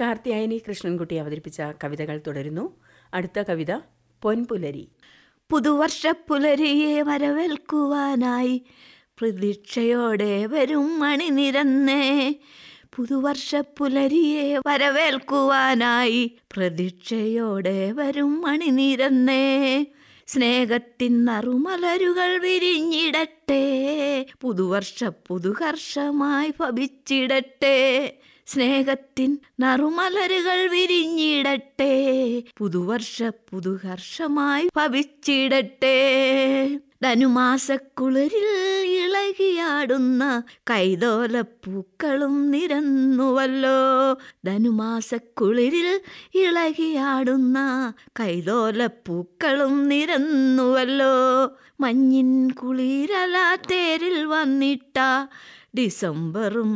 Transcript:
കാർത്തിയായനി കൃഷ്ണൻകുട്ടി അവതരിപ്പിച്ച കവിതകൾ തുടരുന്നു അടുത്ത കവിത പൊൻപുലരി പുതുവർഷ പുലരിയെ വരവേൽക്കുവാനായി പ്രതീക്ഷയോടെ വരും മണിനിരന്നേ പുതുവർഷ പുലരിയെ വരവേൽക്കുവാനായി പ്രതീക്ഷയോടെ വരും മണിനിരന്നേ സ്നേഹത്തിൻ നറുമലരുകൾ വിരിഞ്ഞിടട്ടെ പുതുവർഷ പുതുഹർഷമായി ഭവിച്ചിടട്ടെ സ്നേഹത്തിൻ നറുമലരുകൾ വിരിഞ്ഞിടട്ടെ പുതുവർഷ പുതുഹർഷമായി ഭവിച്ചിടട്ടെ ധനുമാസക്കുളിരിൽ ഇളകിയാടുന്ന കൈതോലപ്പൂക്കളും നിരന്നുവല്ലോ ധനുമാസക്കുളിരിൽ ഇളകിയാടുന്ന കൈതോലപ്പൂക്കളും നിരന്നുവല്ലോ മഞ്ഞിൻ കുളിരല തേരിൽ വന്നിട്ട ഡിസംബറും